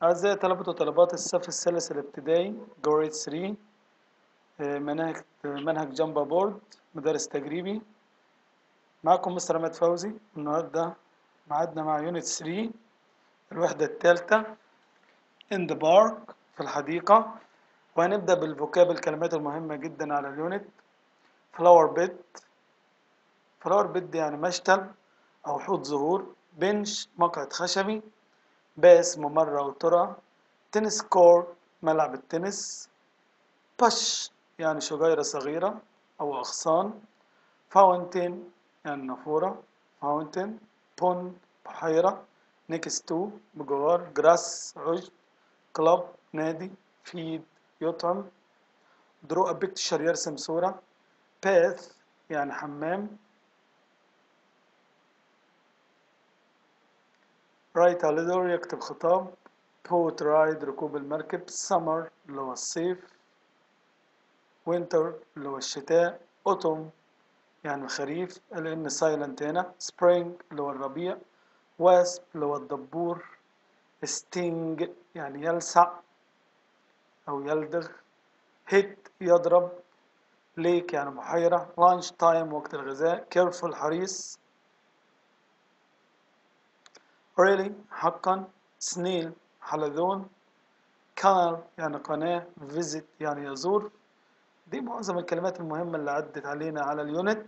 أعزائي طلبة وطالبات الصف الثالث الابتدائي جوريد 3 آه، منهج منهج جامبا بورد مدرس تجريبي معكم مستر عماد فوزي النهاردة معادنا مع يونت 3 الوحدة الثالثة in the park في الحديقة وهنبدأ بالفوكاب الكلمات المهمة جدا على اليونت flower bed flower bed يعني مشتل أو حوض زهور بنش مقعد خشبي باس ممر أو ترى تنس كور ملعب التنس باش يعني شجيرة صغيرة أو أغصان فاونتين يعني نافورة فاونتين بون بحيرة نيكست تو بجوار جراس عشب كلاب نادي فيد يطعم درو a picture يرسم صورة باث يعني حمام رايت على دور يكتب خطاب بوت رايد ركوب المركب سمر اللي هو الصيف وينتر اللي هو الشتاء اوتوم يعني الخريف لان سايلنت هنا سبرينج اللي هو الربيع واسب اللي هو الدبور ستينج يعني يلسع او يلدغ هيت يضرب ليك يعني بحيرة لانش تايم وقت الغذاء كيرفول حريص really حقا سنيل حلزون كانال يعني قناة visit يعني يزور دي معظم الكلمات المهمة اللي عدت علينا على اليونت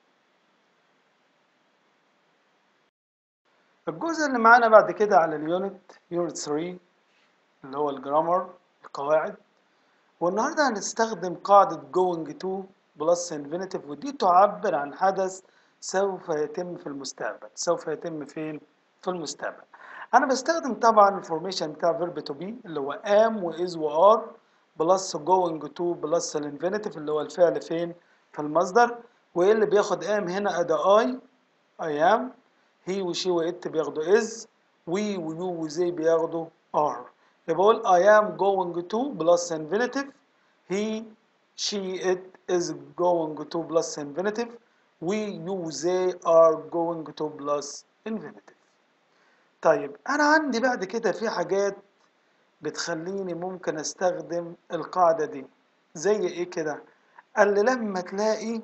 الجزء اللي معانا بعد كده على اليونت يونت 3 اللي هو الجرامر القواعد والنهارده هنستخدم قاعدة going to plus infinitive ودي تعبر عن حدث سوف يتم في المستقبل سوف يتم فين في المستقبل انا بستخدم طبعا الفورميشن بتاع verb to be اللي هو am و is و are بلس going to بلس الانفينيتيف اللي هو الفعل فين في المصدر وايه اللي بياخد am هنا اداة I I am he و she و it بياخدوا is we و you و they بياخدوا are يبقى بقول I am going to بلس infinitive he she it is going to plus infinitive we you they are going to plus infinitive طيب انا عندي بعد كده في حاجات بتخليني ممكن استخدم القاعدة دي زي ايه كده قال لي لما تلاقي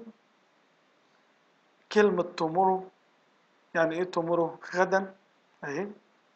كلمة tomorrow يعني ايه tomorrow غدا اهي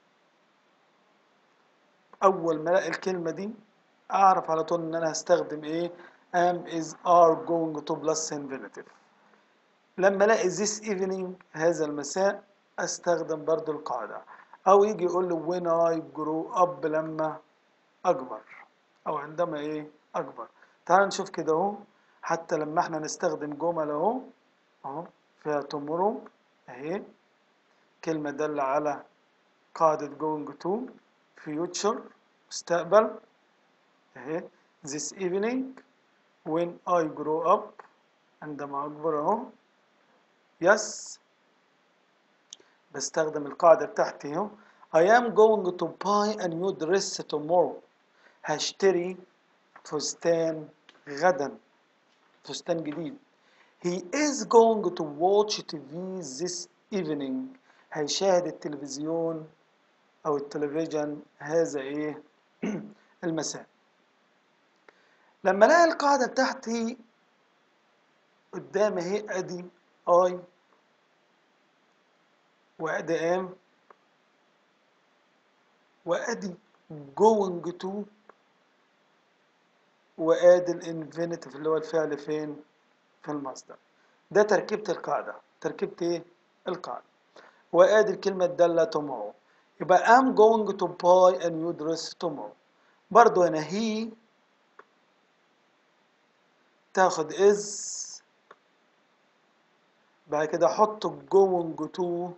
اول ما الاقي الكلمة دي اعرف على طول ان انا هستخدم ايه am is are going to plus infinitive لما الاقي this evening هذا المساء استخدم برضو القاعدة او يجي يقول لي when I grow up لما اكبر او عندما ايه اكبر تعال نشوف كده اهو حتى لما احنا نستخدم جمل اهو اهو فيها tomorrow اهي كلمة دالة على قاعدة going to future مستقبل اهي this evening when I grow up عندما أكبر أهو yes بستخدم القاعدة بتاعتي أهو I am going to buy a new dress tomorrow هشتري فستان غدا فستان جديد He is going to watch TV this evening هيشاهد التلفزيون أو التلفزيون هذا إيه المساء لما الاقي القاعده بتاعتي قدامي اهي ادي اي وادي ام وادي going to وادي الانفينيتيف اللي هو الفعل فين في المصدر ده تركيبه القاعده تركيبه ايه القاعده وادي الكلمه الداله tomorrow يبقى I'm going to buy a new dress tomorrow برضو هنا he تاخد is بعد كده احط going to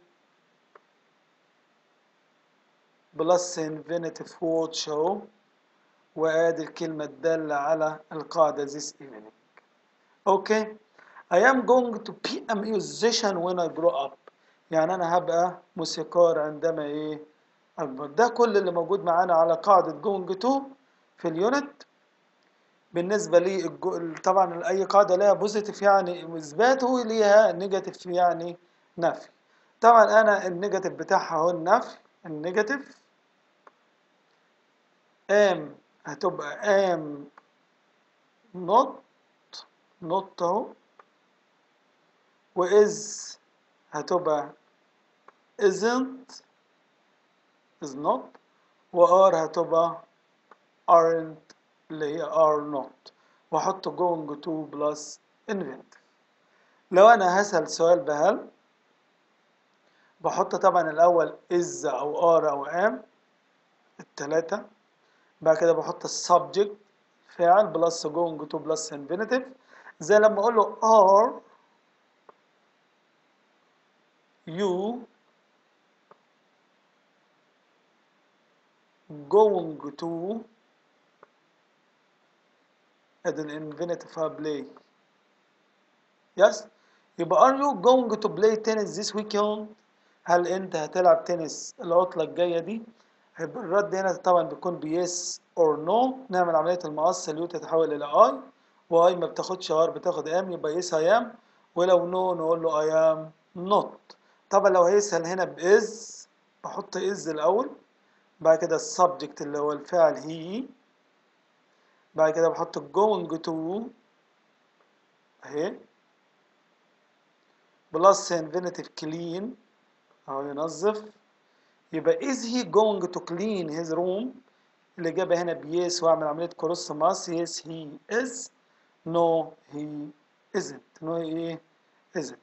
بلس infinitive watch اهو وادي الكلمة الدالة على القاعدة this evening اوكي I am going to be a musician when I grow up يعني انا هبقى موسيقار عندما ايه اكبر ده كل اللي موجود معانا على قاعدة going to في اليونت بالنسبة لي طبعا أي قاعدة لها بوزيتيف يعني إثبات وليها نيجاتيف يعني نفي طبعا أنا النيجاتيف بتاعها هو النفي النيجاتيف am هتبقى am not not اهو و is هتبقى isn't is not و are هتبقى aren't اللي هي are not واحط going to plus infinitive لو انا هسأل سؤال بهل بحط طبعا الاول is او are او am التلاتة بعد كده بحط السبجكت فاعل بلس going to بلس infinitive زي لما اقول له are you going to ادي الانفينيتيف play يس يبقى are you going to play tennis this weekend هل انت هتلعب تنس العطلة الجاية دي هيبقى الرد هنا طبعا بيكون بيس اور نو نعمل عملية المقص اليو تتحول الى اي واي ما بتاخدش ار بتاخد ام يبقى يس اي ام ولو نو نقول له اي ام نوت طبعا لو هيسأل هنا بإز بحط إز الأول بعد كده السبجكت اللي هو الفعل هي بعد كده بحط going to اهي بلس infinitive clean اهو ينظف يبقى is he going to clean his room الإجابة هنا بيس وأعمل عملية كروس ماس yes he is no he isn't no he إيه isn't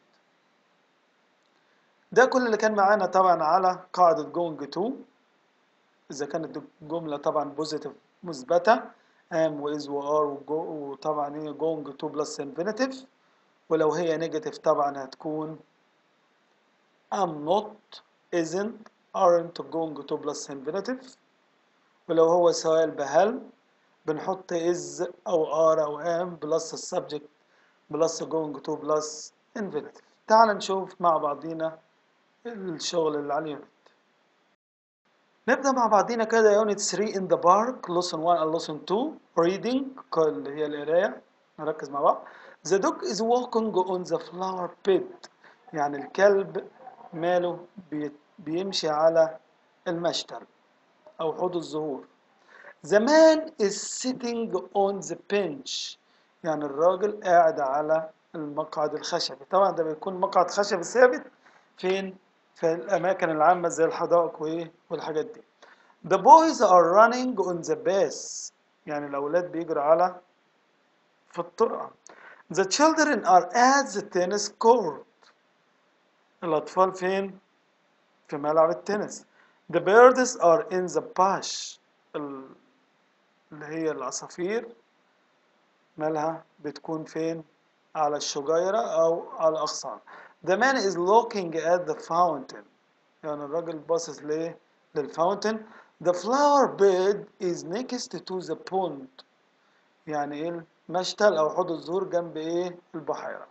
ده كل اللي كان معانا طبعا على قاعدة going to إذا كانت الجملة طبعا بوزيتيف مثبتة am و is و are و go وطبعا هي going to plus infinitive ولو هي نيجاتيف طبعا هتكون am not isn't aren't going to plus infinitive ولو هو سؤال بهل بنحط is أو are أو am بلس السبجكت بلس going to plus infinitive تعال نشوف مع بعضينا الشغل اللي على اليونت نبدأ مع بعضينا كده يونت 3 in the park lesson 1 and lesson 2 reading اللي هي القراية نركز مع بعض the dog is walking on the flower bed يعني الكلب ماله بي بيمشي على المشتل أو حوض الزهور the man is sitting on the bench يعني الراجل قاعد على المقعد الخشبي طبعا ده بيكون مقعد خشبي ثابت فين في الأماكن العامة زي الحدائق وإيه والحاجات دي The boys are running on the bus يعني الأولاد بيجروا على في الطرقة The children are at the tennis court الأطفال فين؟ في ملعب التنس The birds are in the bush ال- اللي هي العصافير مالها بتكون فين؟ على الشجيرة أو على الأغصان The man is looking at the fountain يعني الراجل باصص ليه؟ للفاونتن The flower bed is next to the pond يعني ايه المشتل او حوض الزهور جنب ايه البحيرة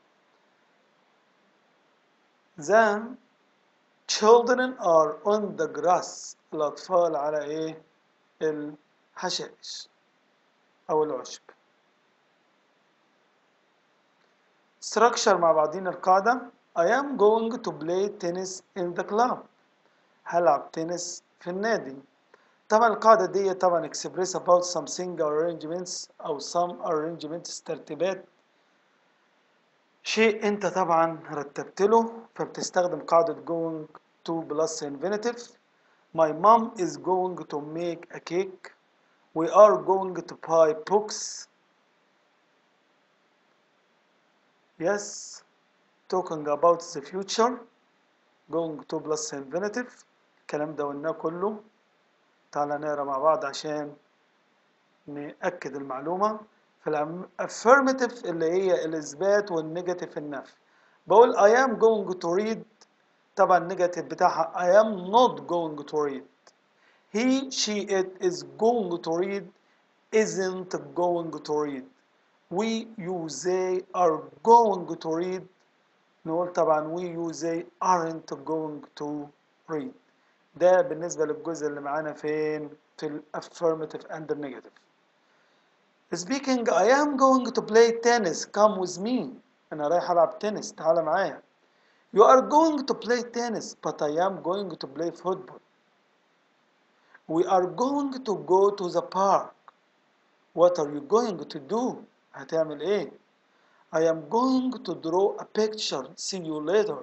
The children are on the grass الأطفال على ايه الحشائش أو العشب structure مع بعضينا القاعدة I am going to play tennis in the club هلعب تنس في النادي طبعا القاعدة دي طبعا express about something or arrangements أو some arrangements ترتيبات شيء أنت طبعا رتبت له فبتستخدم قاعدة going to plus infinitive My mom is going to make a cake We are going to buy books Yes talking about the future going to plus infinitive الكلام ده قلناه كله تعالى نقرا مع بعض عشان نأكد المعلومة في الأم- affirmative اللي هي الإثبات والنيجاتيف النفي بقول I am going to read طبعا النيجاتيف بتاعها I am not going to read he she it is going to read isn't going to read we you they are going to read نقول طبعا we you they aren't going to read ده بالنسبة للجزء اللي معانا فين في ال affirmative and the negative speaking I am going to play tennis come with me أنا رايح ألعب تنس تعال معايا you are going to play tennis but I am going to play football we are going to go to the park what are you going to do هتعمل ايه I am going to draw a picture see you later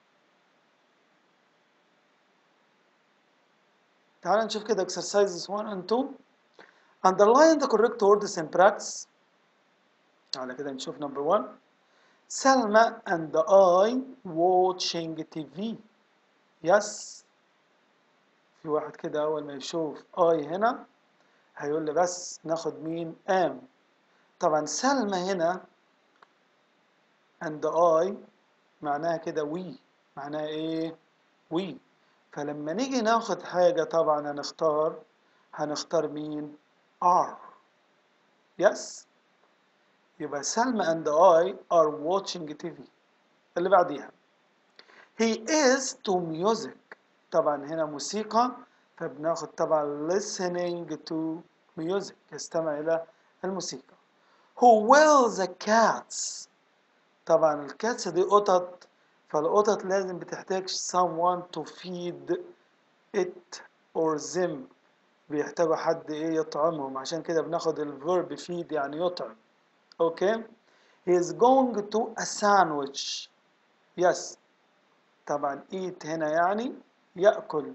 تعال نشوف كده exercises 1 and 2 underline the correct words in practice على كده نشوف number 1 سلمى and I watching TV yes في واحد كده أول ما يشوف I هنا هيقول لي بس ناخد مين am طبعا سلمى هنا and I معناها كده we معناها ايه we فلما نيجي ناخد حاجة طبعا هنختار هنختار مين are yes يبقى سلمى and I are watching TV اللي بعديها he is to music طبعا هنا موسيقى فبناخد طبعا listening to music يستمع إلى الموسيقى who will the cats طبعا الكاتس دي قطط فالقطط لازم بتحتاج someone to feed it or them بيحتاجوا حد ايه يطعمهم عشان كده بناخد الفيرب feed يعني يطعم اوكي he is going to a sandwich yes طبعا eat هنا يعني يأكل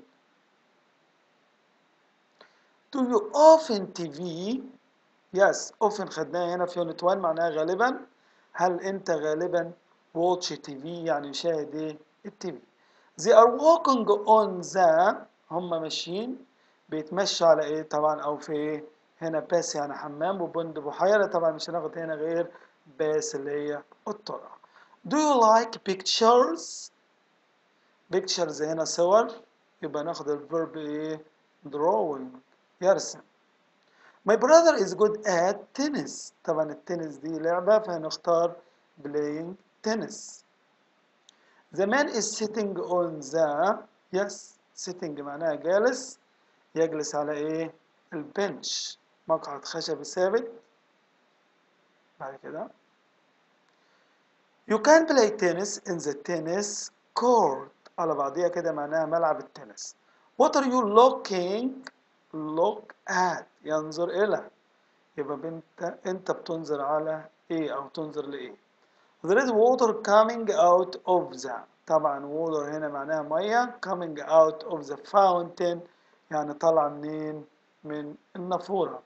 do you often TV yes often خدناها هنا في يونت 1 معناها غالبا هل انت غالبا watch TV يعني يشاهد ايه التي في they are walking on the هم ماشيين بيتمشوا على ايه طبعا او في ايه هنا باس يعني حمام وبند بحيرة طبعا مش هناخد هنا غير باس اللي هي الطرق do you like pictures pictures هنا صور يبقى ناخد الفيرب ايه drawing يرسم My brother is good at tennis طبعا التنس دي لعبة فهنختار playing tennis The man is sitting on the yes sitting معناها جالس يجلس على ايه البنش مقعد خشب ثابت بعد كده You can play tennis in the tennis court على بعضيها كده معناها ملعب التنس What are you looking look at ينظر إلى يبقى انت انت بتنظر على ايه او تنظر لايه There is water coming out of the طبعا water هنا معناها مية coming out of the fountain يعني طالعة منين من النافورة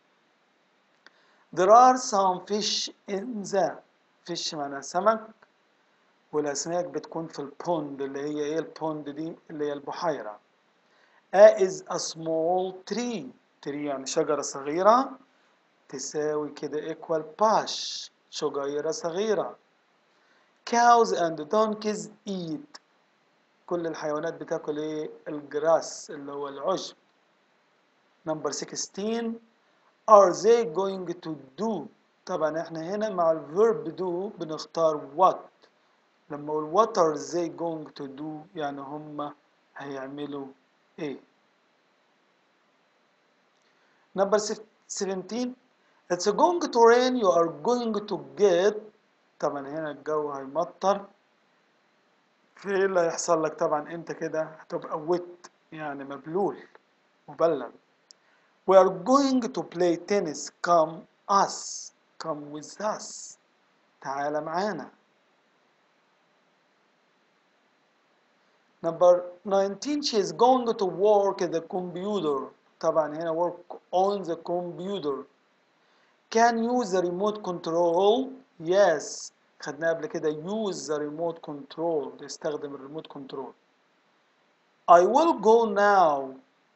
There are some fish in the fish معناها سمك والأسماك بتكون في البوند اللي هي ايه البوند دي اللي هي البحيرة A is a small tree tree يعني شجرة صغيرة تساوي كده equal bush شجيرة صغيرة cows and donkeys eat كل الحيوانات بتاكل ايه الجراس اللي هو العشب number 16 are they going to do طبعا احنا هنا مع الفيرب do بنختار what لما اقول what are they going to do يعني هم هيعملوا ايه number 17 it's going to rain you are going to get طبعا هنا الجو هيمطر في ايه اللي هيحصل لك طبعا انت كده هتبقى wet يعني مبلول مبلل we are going to play tennis come us come with us تعال معانا number 19 she is going to work at the computer طبعا هنا work on the computer can use the remote control yes خدناها قبل كده use the remote control استخدم الريموت كنترول I will go now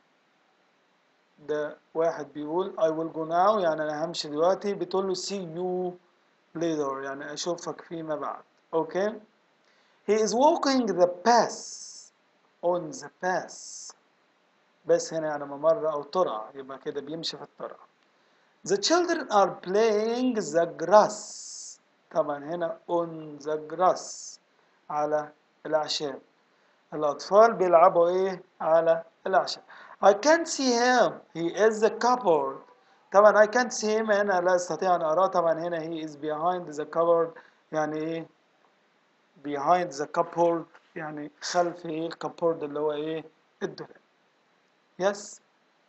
ده واحد بيقول I will go now يعني أنا همشي دلوقتي بتقول له see you later يعني أشوفك فيما بعد okay he is walking the path on the path بس هنا يعني ممر أو ترعة يبقى كده بيمشي في الترعة the children are playing the grass طبعا هنا on the grass على الأعشاب الأطفال بيلعبوا إيه على الأعشاب I can't see him he is the cupboard طبعا I can't see him هنا لا أستطيع أن أراه طبعا هنا he is behind the cupboard يعني إيه behind the cupboard يعني خلف إيه الكابورد اللي هو إيه الدولاب yes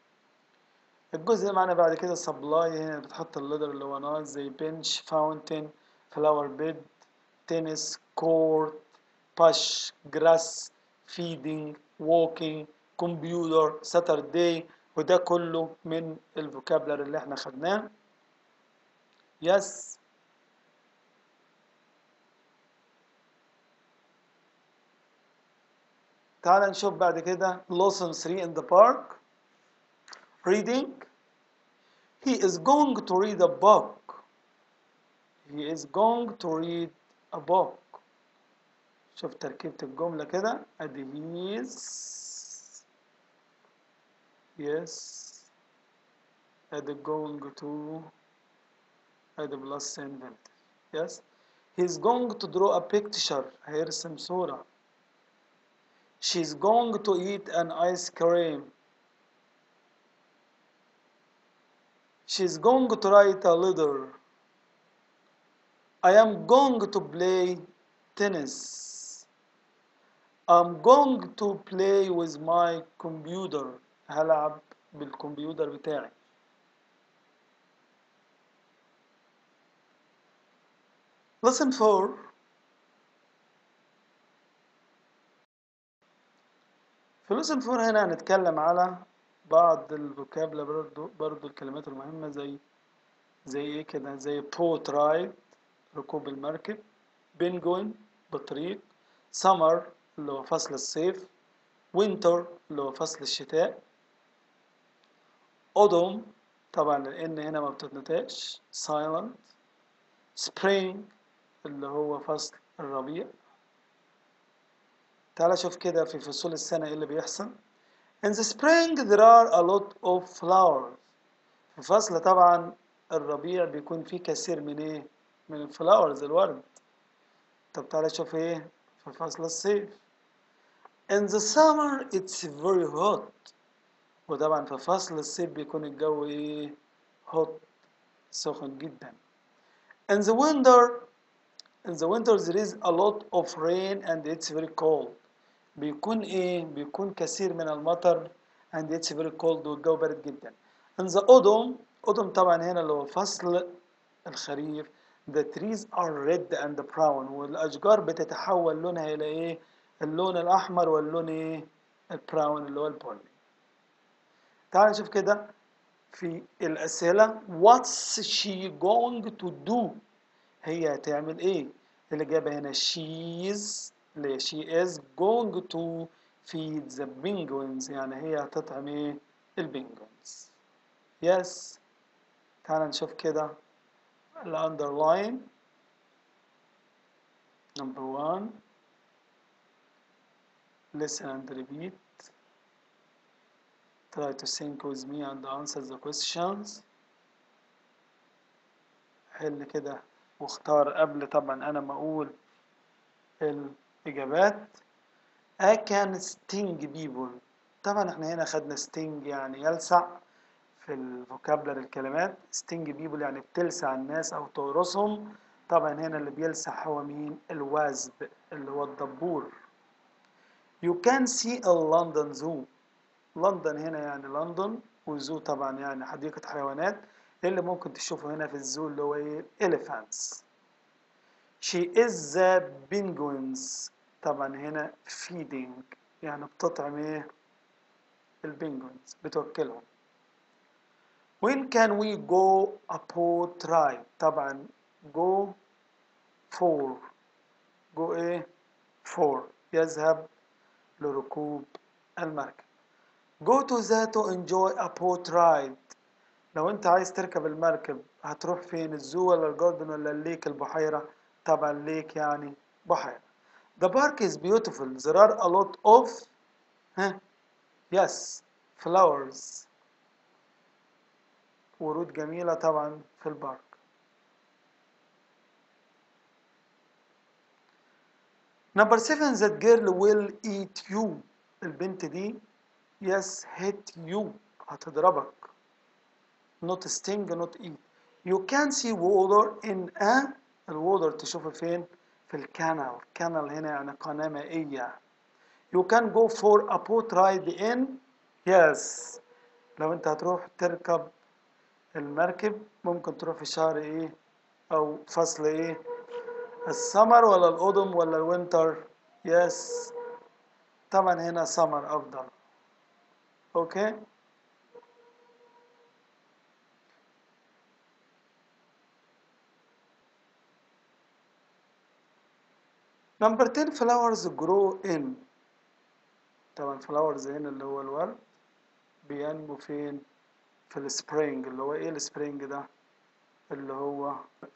الجزء اللي معانا بعد كده سبلاي هنا بتحط الليدر اللي هو ناقص زي بنش فاونتين فلاور بيد تنس كورت باش جراس فيدنج ووكينج كمبيوتر ساتردي وده كله من الفوكابلر اللي احنا خدناه يس تعال نشوف بعد كده lesson 3 in the park reading he is going to read a book he is going to read a book شوف تركيبة الجملة كده ادي he is yes ادي going to ادي plus invented yes he is going to draw a picture هيرسم صورة she's going to eat an ice cream she's going to write a letter I am going to play tennis I'm going to play with my computer هلعب بالكمبيوتر بتاعي Lesson 4 في lesson 4 هنا هنتكلم على بعض الفوكابلا برضو, برضو الكلمات المهمة زي زي ايه كده زي boat ride ركوب المركب بنجوين بطريق summer اللي هو فصل الصيف winter اللي هو فصل الشتاء autumn طبعا لان هنا ما بتتنطقش silent spring اللي هو فصل الربيع تعال شوف كده في فصول السنة ايه اللي بيحصل In the spring there are a lot of flowers في فصل طبعا الربيع بيكون فيه كثير من ايه من الفلاورز الورد طب تعالى شوف ايه في فصل الصيف In the summer it's very hot وطبعا في فصل الصيف بيكون الجو ايه hot سخن جدا In the winter In the winter there is a lot of rain and it's very cold بيكون ايه بيكون كثير من المطر and it's very cold والجو بارد جدا in the autumn autumn طبعا هنا اللي هو فصل الخريف the trees are red and brown والاشجار بتتحول لونها الى ايه اللون الاحمر واللون ايه البراون اللي هو البني تعال نشوف كده في الاسئله what's she going to do هي هتعمل ايه الاجابه هنا she's اللي she is going to feed the penguins يعني هي هتطعم ايه البنجوينز yes تعال نشوف كده الاندرلاين number one listen and repeat try to think with me and answer the questions حل كده واختار قبل طبعا انا ما اقول الإجابات I can sting people طبعا احنا هنا خدنا sting يعني يلسع في الفوكابلر الكلمات sting people يعني بتلسع الناس أو تقرصهم طبعا هنا اللي بيلسع هو مين الوزب اللي هو الدبور You can see a London zoo لندن هنا يعني لندن وزو طبعا يعني حديقة حيوانات اللي ممكن تشوفه هنا في الزو اللي هو ايه elephants She is the penguins طبعا هنا feeding يعني بتطعم ايه البنجوينز بتوكلهم When can we go a boat ride طبعا go for go ايه for يذهب لركوب المركب go to the to enjoy a boat ride لو انت عايز تركب المركب هتروح فين الزو ولا الجاردن ولا الليك البحيرة طبعا ليك يعني بحيرة The park is beautiful. There are a lot of huh? yes flowers. ورود جميلة طبعا في البارك. Number seven, that girl will eat you. البنت دي yes hit you هتضربك. Not sting, not eat. You can see water in a الوودر تشوفه فين؟ في الكانال كانال هنا يعني قناة مائية you can go for a boat ride in yes لو انت هتروح تركب المركب ممكن تروح في شهر ايه او فصل ايه السمر ولا القدم ولا الوينتر يس طبعا هنا سمر افضل اوكي نمبر 10 flowers grow in طبعا flowers هنا اللي هو الورد بينمو فين في السبرينج اللي هو ايه السبرينج ده اللي هو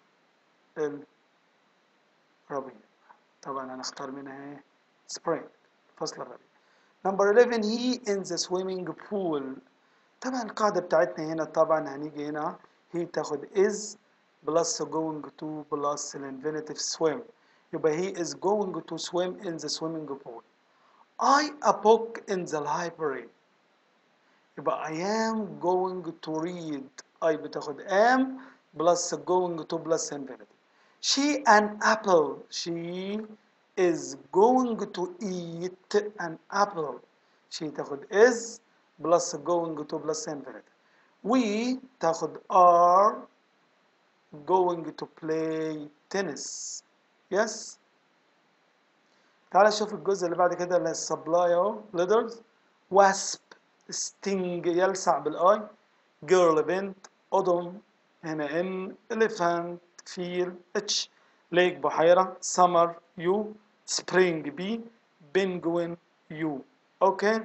الربيع طبعا هنختار منها ايه spring فصل الربيع نمبر 11 he in the swimming pool طبعا القاعدة بتاعتنا هنا طبعا هنيجي هنا he تاخد is plus going to plus الانفينيتيف swim يبقى he is going to swim in the swimming pool I a book in the library يبقى I am going to read I بتاخد am plus going to plus infinitive she an apple she is going to eat an apple she تاخد is plus going to plus infinitive we تاخد are going to play tennis yes تعال نشوف الجزء اللي بعد كده اللي هي السبلاي اهو letters wasp sting يلسع بالاي girl بنت قدم هنا ان elephant فيل اتش ليك بحيرة summer يو spring بي penguin يو اوكي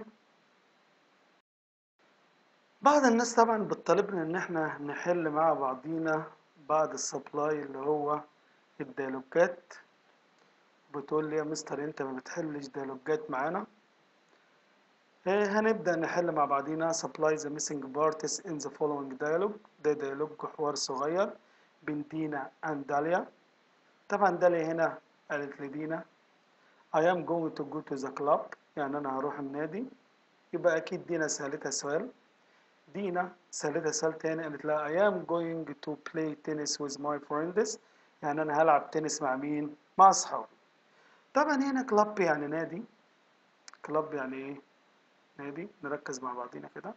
بعض الناس طبعا بتطالبنا ان احنا نحل مع بعضينا بعض السبلاي اللي هو الديالوجات بتقول لي يا مستر انت ما بتحلش ديالوجات معانا إيه هنبدأ نحل مع بعضينا supply the missing parts in the following dialogue ده ديالوج حوار صغير بين دينا and داليا طبعا داليا هنا قالت لدينا I am going to go to the club يعني أنا هروح النادي يبقى أكيد دينا سألتها سؤال دينا سألتها سؤال تاني قالت لها I am going to play tennis with my friends يعني أنا هلعب تنس مع مين؟ مع أصحابي طبعا هنا كلاب يعني نادي كلاب يعني إيه؟ نادي نركز مع بعضينا كده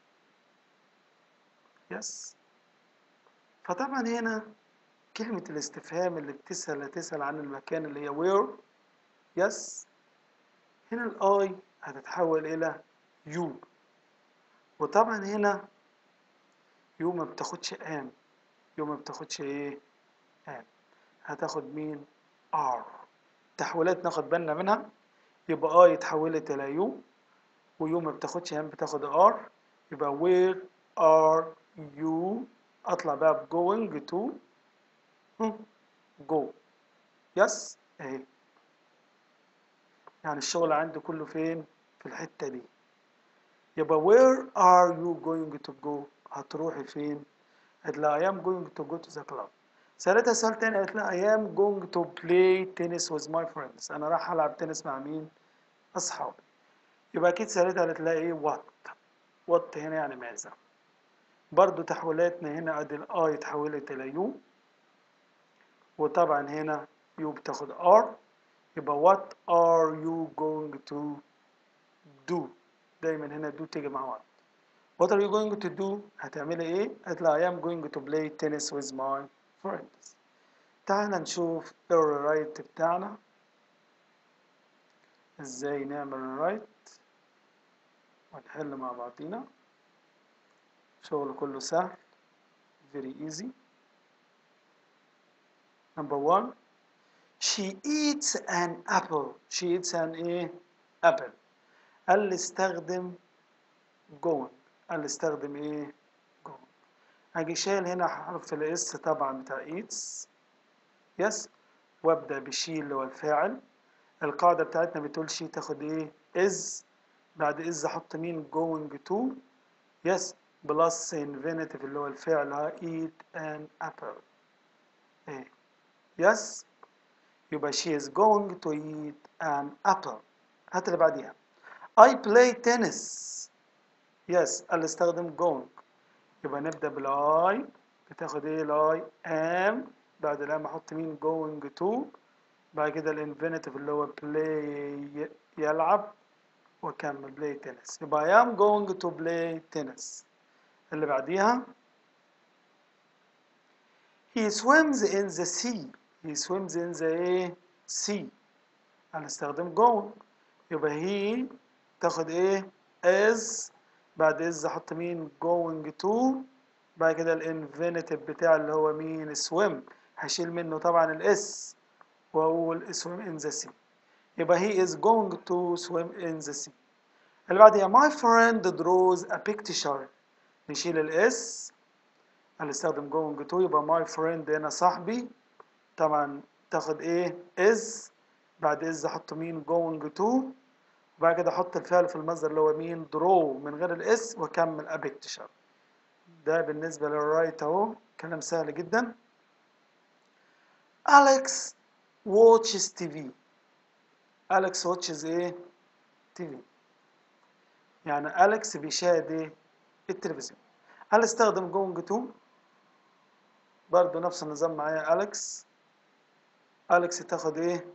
يس فطبعا هنا كلمة الاستفهام اللي بتسأل هتسأل عن المكان اللي هي where يس هنا الاي هتتحول إلى يو وطبعا هنا يو ما بتاخدش ام يو ما بتاخدش ايه ام هتاخد مين ار تحويلات ناخد بالنا منها يبقى اي اتحولت الى يو ويو ما بتاخدش ام بتاخد ار يبقى where are you اطلع بقى ب going to go يس اهي يعني الشغل عندي كله فين في الحتة دي يبقى where are you going to go هتروحي فين قالت لها I am going to go to the club سألتها سؤال تاني قالت لها I am going to play tennis with my friends أنا راح ألعب تنس مع مين أصحابي يبقى أكيد سألتها قالت لها إيه what what هنا يعني ماذا برضو تحويلاتنا هنا ادي الاي اتحولت الى يو وطبعا هنا يو بتاخد ار يبقى what are you going to do دايما هنا do تيجي مع what what are you going to do هتعملي ايه قالت لها I am going to play tennis with my friends تعال نشوف الرايت بتاعنا ازاي نعمل الرايت ونحل مع بعضينا شغل كله سهل very easy number one she eats an apple she eats an ايه apple قال لي استخدم going قال لي استخدم ايه going هاجي شايل هنا حرف الاس طبعا بتاع eats يس وابدا بشي اللي هو الفاعل القاعده بتاعتنا بتقول شي تاخد ايه is بعد is احط مين going to يس بلس infinitive اللي هو الفعل ها eat an apple ايه يس يبقى she is going to eat an apple هات اللي بعديها I play tennis يس قال استخدم going يبقى نبدأ بالاي بتاخد ايه الاي am بعد الام احط مين going to بعد كده الانفينيتيف اللي هو play يلعب واكمل play tennis يبقى I am going to play tennis اللي بعديها he swims in the sea he swims in the ايه sea هنستخدم going يبقى he تاخد ايه is بعد is احط مين going to بعد كده الانفينيتيف بتاع اللي هو مين swim هشيل منه طبعا الاس واقول swim in the sea يبقى he is going to swim in the sea اللي بعديها my friend draws a picture نشيل الاس هنستخدم going to يبقى my friend هنا صاحبي طبعا تاخد ايه is بعد is احط مين going to وبعد كده احط الفعل في المصدر اللي هو مين draw من غير الاس واكمل a picture ده بالنسبة للرايت اهو كلام سهل جدا Alex watches TV Alex watches ايه TV يعني أليكس بيشاهد ايه التلفزيون هل استخدم جونج تو برضو نفس النظام معايا أليكس أليكس تاخد ايه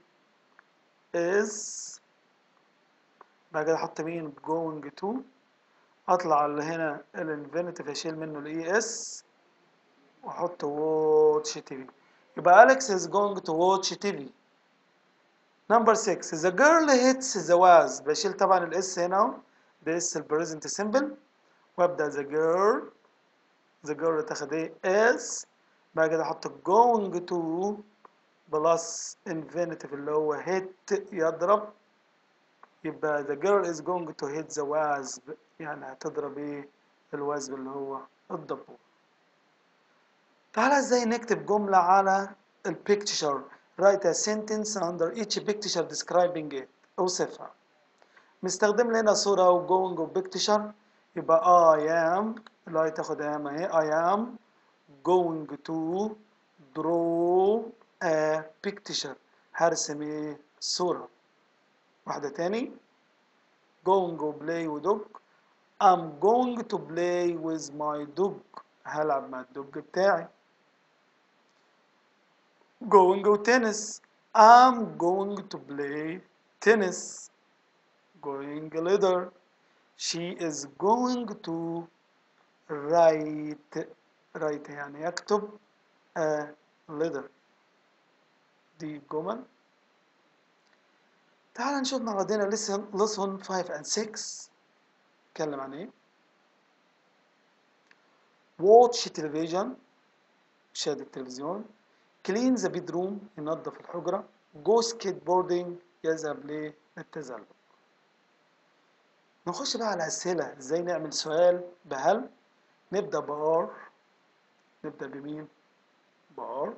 is بعد كده احط مين جونج تو اطلع اللي هنا الانفينيتيف اشيل منه الاي اس واحط واتش تي في يبقى أليكس is going to watch TV نمبر 6 the girl hits the was بشيل طبعا الاس هنا اهو ده اس البريزنت سيمبل وابدا the girl the girl تاخد ايه is بعد كده احط going to بلس infinitive اللي هو hit يضرب يبقى the girl is going to hit the wasp يعني هتضرب ايه الوزب اللي هو الدبور تعالى ازاي نكتب جملة على البيكتشر write a sentence under each picture describing it اوصفها مستخدم لنا صورة و going و picture يبقى I am اللي هي تاخد am اهي I am going to draw a picture هرسم ايه صورة واحدة تاني going و play و dog I'm going to play with my dog هلعب مع الدوج بتاعي going to tennis I'm going to play tennis going later she is going to write write يعني يكتب a letter دي جمل تعال نشوف مع بعضنا lesson lesson 5 and 6 اتكلم عن ايه watch television شاهد التلفزيون clean the bedroom ينظف الحجرة go skateboarding يذهب للتزلج نخش بقى على أسئلة ازاي نعمل سؤال بهل نبدأ بار نبدأ بمين بار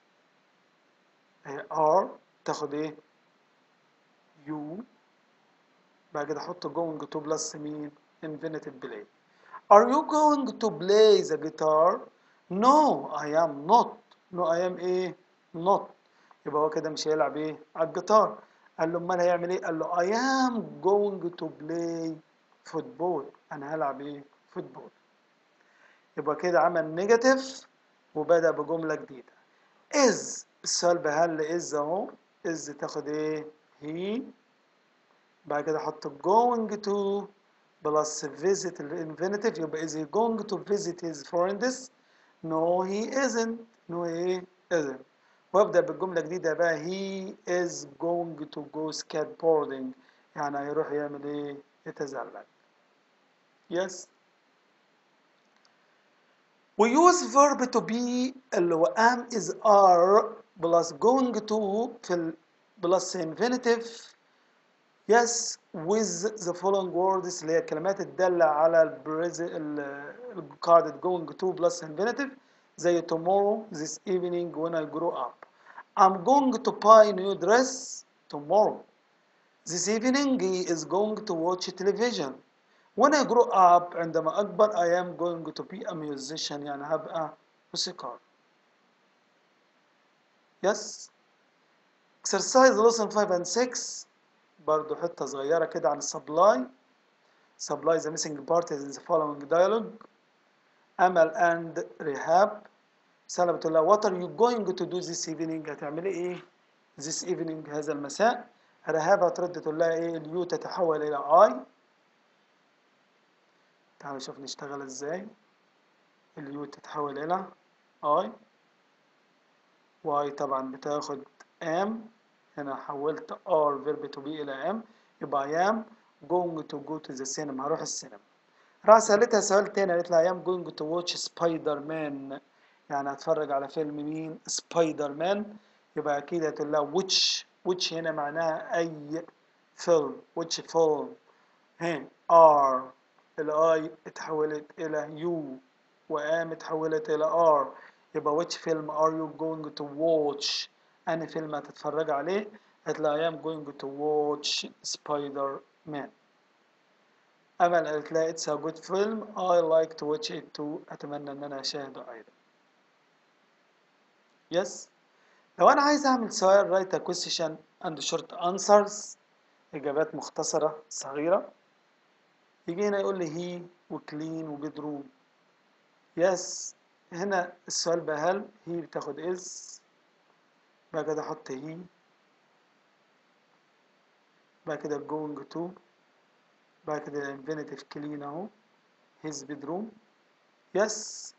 اهي ار تاخد ايه يو بعد كده احط going to بلس مين infinitive play Are you going to play the guitar? No, I am not. No, I am ايه؟ not. يبقى هو كده مش هيلعب ايه؟ على الجيتار. قال له امال هيعمل ايه؟ قال له I am going to play football. انا هلعب ايه؟ فوتبول. يبقى كده عمل نيجاتيف وبدأ بجملة جديدة. is السؤال بهل is اهو is تاخد ايه؟ he بعد كده احط going to بلس visit الانفينيتيف يبقى is he going to visit his friends no he isn't no he isn't وابدا بالجمله الجديده بقى he is going to go skateboarding يعني هيروح يعمل ايه يتزلج yes we use verb to be اللي هو am is are plus going to في ال plus infinitive yes with the following words اللي هي الكلمات الدالة على البريز القاعدة going to plus infinitive زي tomorrow this evening when I grow up I'm going to buy a new dress tomorrow this evening he is going to watch television when I grow up عندما أكبر I am going to be a musician يعني هبقى موسيقار yes exercise lesson 5 and 6 برضو حتة صغيرة كده عن السبلاي supply the missing parties in the following dialogue أمل and رهاب سلمى بتقول لها what are you going to do this evening هتعملي ايه this evening هذا المساء رهاب هترد تقول لها ايه اليو تتحول الى I تعالوا نشوف نشتغل ازاي اليو تتحول إلى I واي طبعا بتاخد am هنا حولت R verb to be إلى am يبقى I am going to go to the cinema هروح السينما راح سألتها سؤال تاني قالت لها I am going to watch سبايدر مان يعني هتفرج على فيلم مين سبايدر مان يبقى أكيد هتقول لها which which هنا معناها أي فيلم which فيلم هنا R الاي اتحولت إلى يو وام اتحولت إلى ار يبقى which film are you going to watch أنهي فيلم هتتفرج عليه هتلاقي I am going to watch Spider Man أمل قالت لها it's a good film I like to watch it too أتمنى إن أنا أشاهده أيضا yes لو أنا عايز أعمل سؤال write a question and short answers إجابات مختصرة صغيرة يجي هنا يقول لي هي وكلين وبيدروم يس هنا السؤال بقى هل هي بتاخد از بعد كده احط هي بعد كده going to بعد كده الانفينيتيف كلين اهو his bedroom يس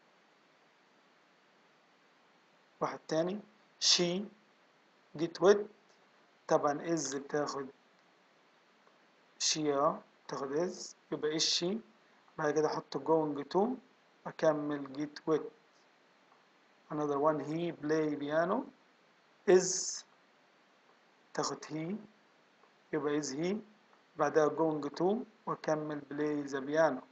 واحد تاني she get wet طبعا از بتاخد she اه بتاخد از يبقى is she بعد كده احط going to أكمل get wet another one he play piano is تاخد he يبقى is he بعدها going to وأكمل play the piano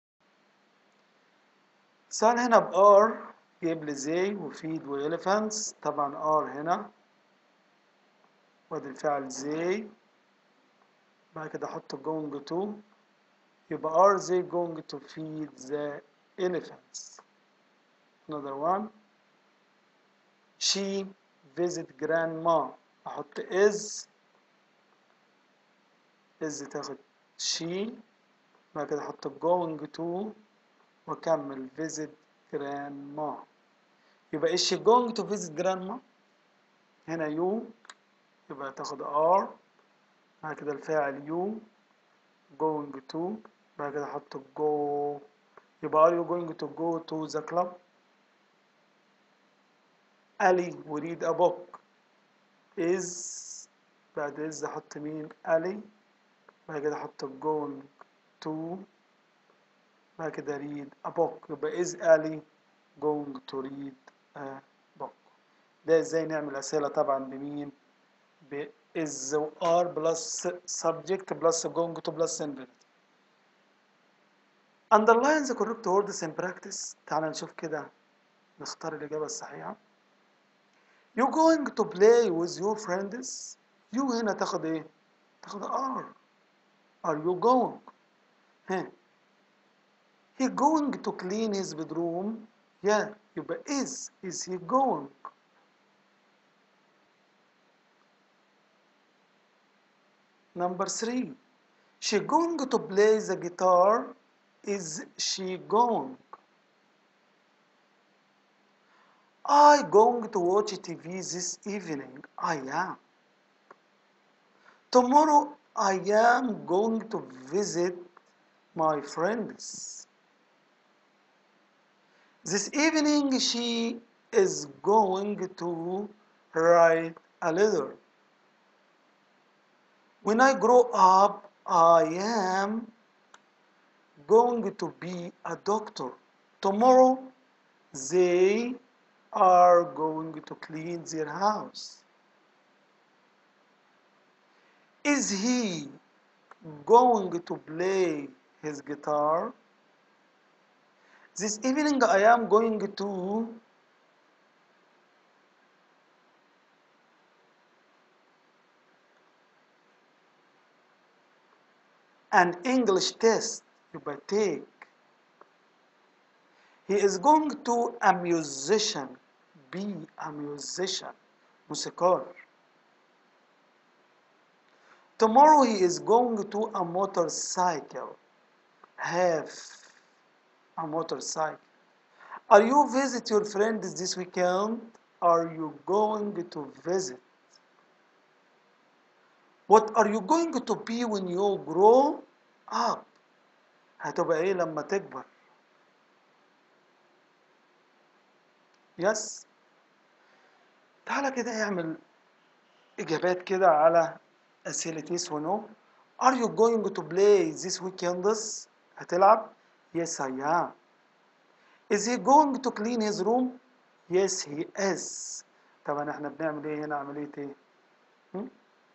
سؤال هنا ب are جايب لي زي وفيد وإليفانتس طبعا are هنا وادي الفعل زي بعد كده أحط going to يبقى are they going to feed the elephants. Another one. She visit grandma. أحط is is تاخد she بعد كده أحط going to وأكمل visit grandma. يبقى is she going to visit grandma؟ هنا you يبقى تاخد are بعد كده الفاعل you going to بعد كده أحط go يبقى are you going to go to the club Ali we read a book is بعد is احط مين Ali بعد كده احط going to بعد كده read a book يبقى is Ali going to read a book ده ازاي نعمل اسئله طبعا بمين ب is و are plus subject plus going to plus infinitive underline the correct words in practice تعال نشوف كده نختار الإجابة الصحيحة you going to play with your friends you هنا تاخد ايه تاخد are are you going ها he going to clean his bedroom yeah يبقى is is he going number three she going to play the guitar is she going? I going to watch TV this evening. I am. Tomorrow I am going to visit my friends. This evening she is going to write a letter. When I grow up, I am going to be a doctor. Tomorrow they are going to clean their house. Is he going to play his guitar? This evening I am going to an English test يبقى take he is going to a musician be a musician موسيقار tomorrow he is going to a motorcycle have a motorcycle are you visit your friends this weekend are you going to visit what are you going to be when you grow up هتبقى ايه لما تكبر يس تعالى كده اعمل إجابات كده على أسئلة يس ونو Are you going to play this weekend? هتلعب؟ Yes I am. Is he going to clean his room? Yes he is. طبعا احنا بنعمل ايه هنا عملية ايه؟ هم؟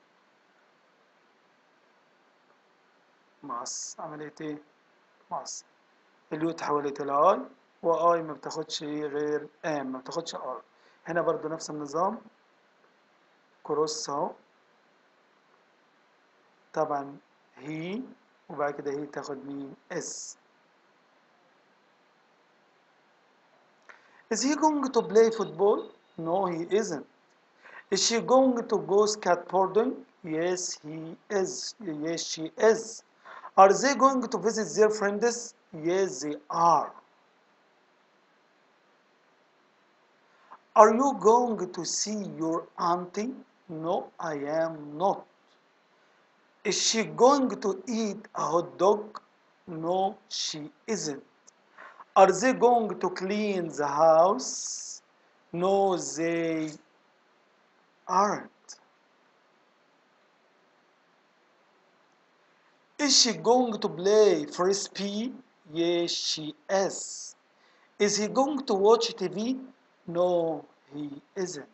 مقص عملية ايه؟ مقص اليو اتحولت الى اي واي ما بتاخدش ايه غير ام ما بتاخدش ار هنا برضو نفس النظام كروس اهو طبعا هي وبعد كده هي تاخد مين اس Is he going to play football? No, he isn't. Is she going to go skateboarding? Yes, he is. Yes, she is. Are they going to visit their friends? Yes, they are. Are you going to see your auntie? No, I am not. Is she going to eat a hot dog? No, she isn't. Are they going to clean the house? No, they aren't. Is she going to play frisbee? Yes, she is. Is he going to watch TV? No, he isn't.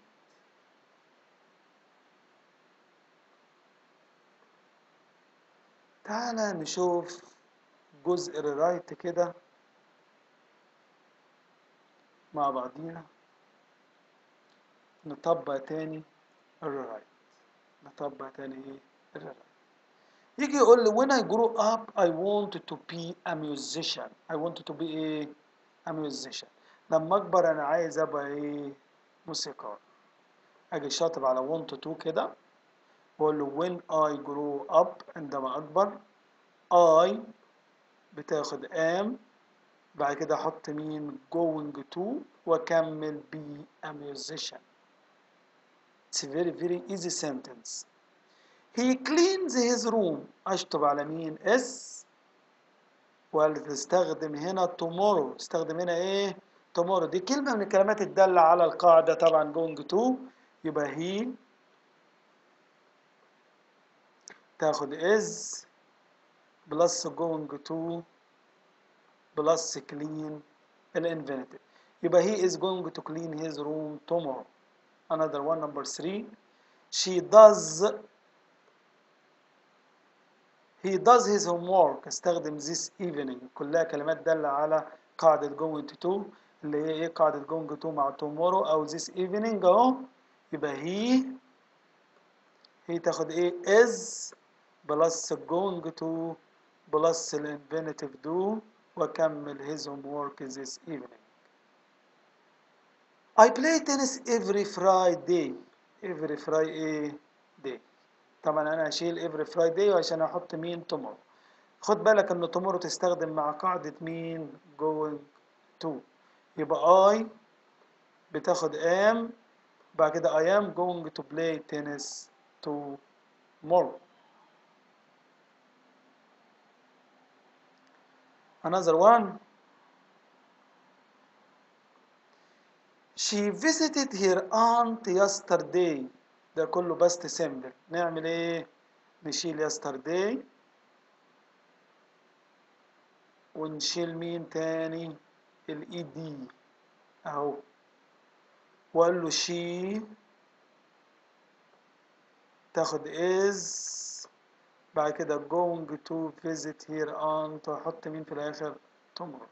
تعالى نشوف جزء الرايت كده مع بعضينا نطبق تاني الرايت نطبق تاني ايه الرايت يجي يقول لي when I grow up I wanted to be a musician I wanted to be ايه a musician لما اكبر انا عايز ابقى ايه موسيقار اجي شاطب على want to كده واقول له when I grow up عندما اكبر I بتاخد am بعد كده احط مين going to واكمل be a musician it's a very very easy sentence he cleans his room اشطب على مين اس وتستخدم هنا tomorrow تستخدم هنا ايه tomorrow دي كلمة من الكلمات الدالة على القاعدة طبعا going to يبقى he تاخد is بلس going to بلس clean الانفينيتيف يبقى he is going to clean his room tomorrow another one number three she does he does his homework استخدم this evening كلها كلمات دالة على قاعدة going to اللي هي ايه قاعدة going to مع tomorrow او this evening اهو يبقى he هي تاخد ايه is بلس going to بلس الانفينيتيف do واكمل his homework this evening I play tennis every Friday every Friday day طبعا انا هشيل every Friday عشان احط مين tomorrow خد بالك ان tomorrow تستخدم مع قاعدة مين going to يبقى I بتاخد am بعد كده I am going to play tennis tomorrow another one She visited her aunt yesterday ده كله past simple نعمل ايه نشيل yesterday ونشيل مين تاني الاي دي اهو وقال له she تاخد is بعد كده going to visit her aunt واحط مين في الاخر tomorrow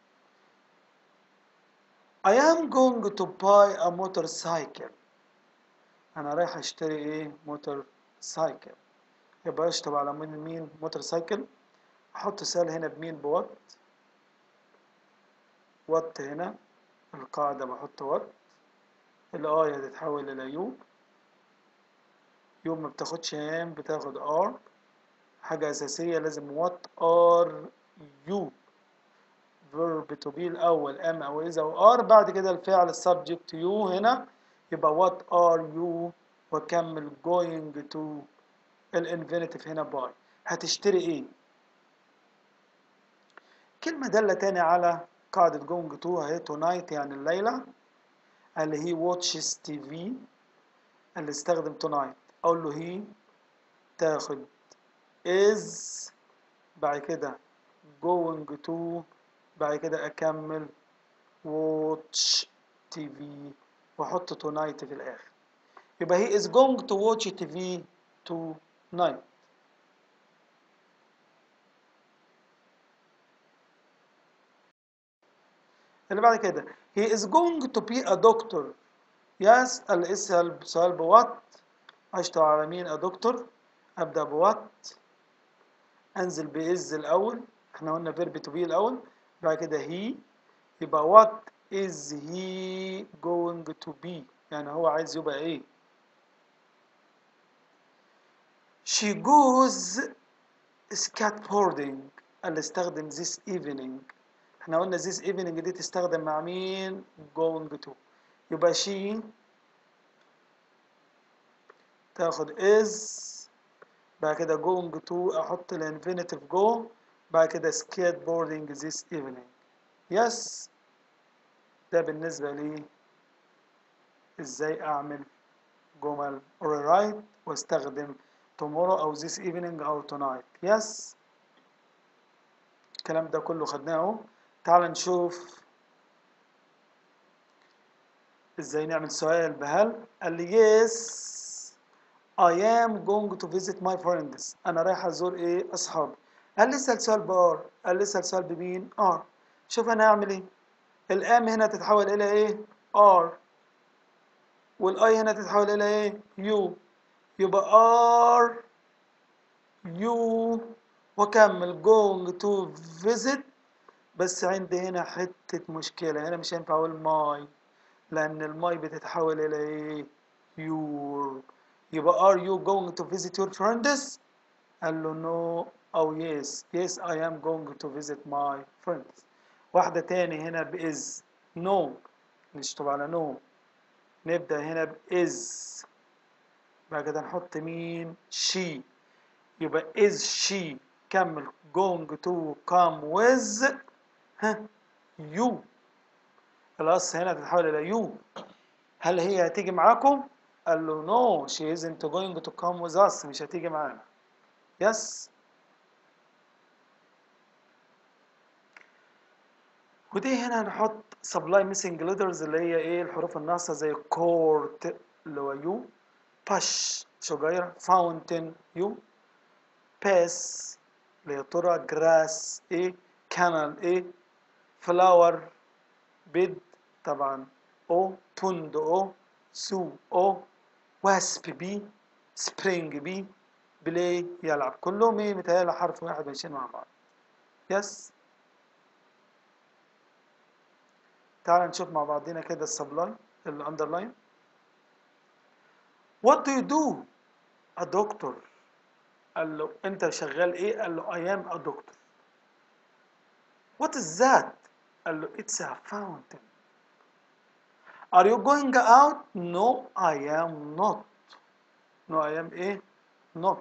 I am going to buy a motorcycle انا رايح اشتري ايه موتور سايكل يبقى اشطب على مين مين موتور سايكل احط سال هنا بمين بوات وات هنا القاعدة بحط وات الاي هتتحول الى يو يو ما بتاخدش ام بتاخد ار حاجة أساسية لازم وات ار يو verb to be الأول am أو is أو are بعد كده الفعل subject to you هنا يبقى what are you وكمل going to الانفينيتيف هنا by هتشتري ايه كلمة دالة تاني على قاعدة going to اهي tonight يعني الليلة قال لي he watches TV اللي استخدم tonight اقول له he تاخد is بعد كده going to بعد كده اكمل watch TV واحط tonight في الاخر يبقى he is going to watch TV tonight اللي بعد كده he is going to be a doctor yes اللي اسأل سؤال بوات اشتغل على مين a doctor ابدأ بوات انزل بإز الاول احنا قلنا verb to be الاول بعد كده he يبقى what is he going to be يعني هو عايز يبقى ايه she goes skateboarding اللي استخدم this evening احنا قلنا this evening دي تستخدم مع مين going to يبقى she تاخد is بعد كده going to احط الانفينيتيف go بعد كده skateboarding this evening yes ده بالنسبة لي ازاي اعمل جمل alright واستخدم tomorrow او this evening او tonight yes الكلام ده كله خدناه اهو تعال نشوف ازاي نعمل سؤال بهل قال لي yes I am going to visit my friends انا رايح ازور ايه اصحابي قال لي اسال سؤال بار قال لي اسال سؤال بمين ار شوف انا هعمل ايه الام هنا تتحول الى ايه ار والاي هنا تتحول الى ايه يو يبقى ار يو واكمل going to visit بس عندي هنا حتة مشكلة هنا مش هينفع اقول ماي لان الماي بتتحول الى ايه يور يبقى are you going to visit your friends قال له no او yes yes I am going to visit my friends واحدة تاني هنا بإز no نشطب على no نبدأ هنا بإز بعد كده نحط مين she يبقى is she كمل going to come with ها you الأصل هنا تتحول إلى you هل هي هتيجي معاكم؟ قال له no she isn't going to come with us مش هتيجي معانا yes ودي هنا هنحط supply missing letters اللي هي ايه الحروف الناقصة زي court اللي هو يو push شجيرة fountain يو pass اللي هي ترى grass ايه canal ايه flower bed طبعا او pond او سو او واسب بي سبرينج بي بلاي يلعب كلهم ايه متهيألي حرف واحد ماشيين مع بعض يس تعال نشوف مع بعضنا كده السبلاي الاندرلاين What do you do? A doctor قال له انت شغال ايه؟ قال له I am a doctor What is that? قال له it's a fountain Are you going out? No, I am not. No, I am a not.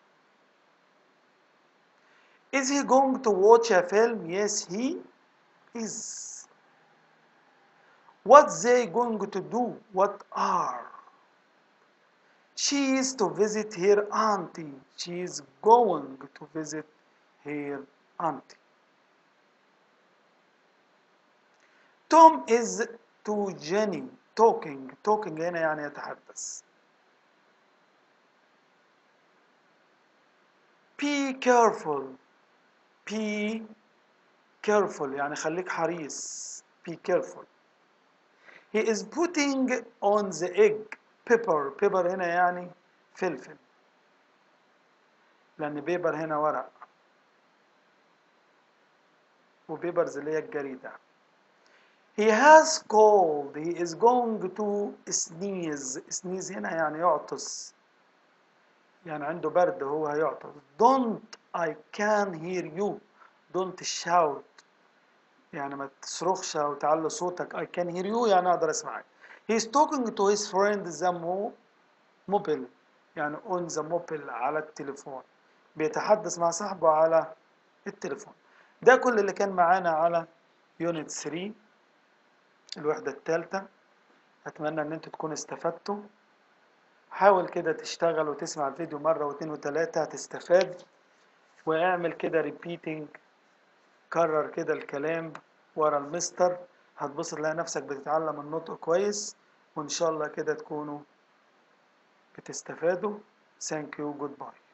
Is he going to watch a film? Yes, he is. What they going to do? What are? She is to visit her auntie. She is going to visit her auntie. Tom is to Jenny talking talking هنا يعني يتحدث be careful be careful يعني خليك حريص be careful he is putting on the egg pepper pepper هنا يعني فلفل لأن بيبر هنا ورق وبيبرز اللي هي الجريدة He has cold. He is going to sneeze. Sneeze هنا يعني يعطس. يعني عنده برد هو هيعطس. Don't I can hear you. Don't shout. يعني ما تصرخش أو تعلي صوتك. I can hear you يعني أقدر أسمعك. He is talking to his friend the mobile. يعني on the mobile على التليفون. بيتحدث مع صاحبه على التليفون. ده كل اللي كان معانا على يونت 3 الوحدة الثالثة أتمنى إن أنتوا تكونوا استفدتوا حاول كده تشتغل وتسمع الفيديو مرة واتنين وتلاتة هتستفاد واعمل كده ريبيتنج كرر كده الكلام ورا المستر هتبص تلاقي نفسك بتتعلم النطق كويس وإن شاء الله كده تكونوا بتستفادوا ثانك يو جود باي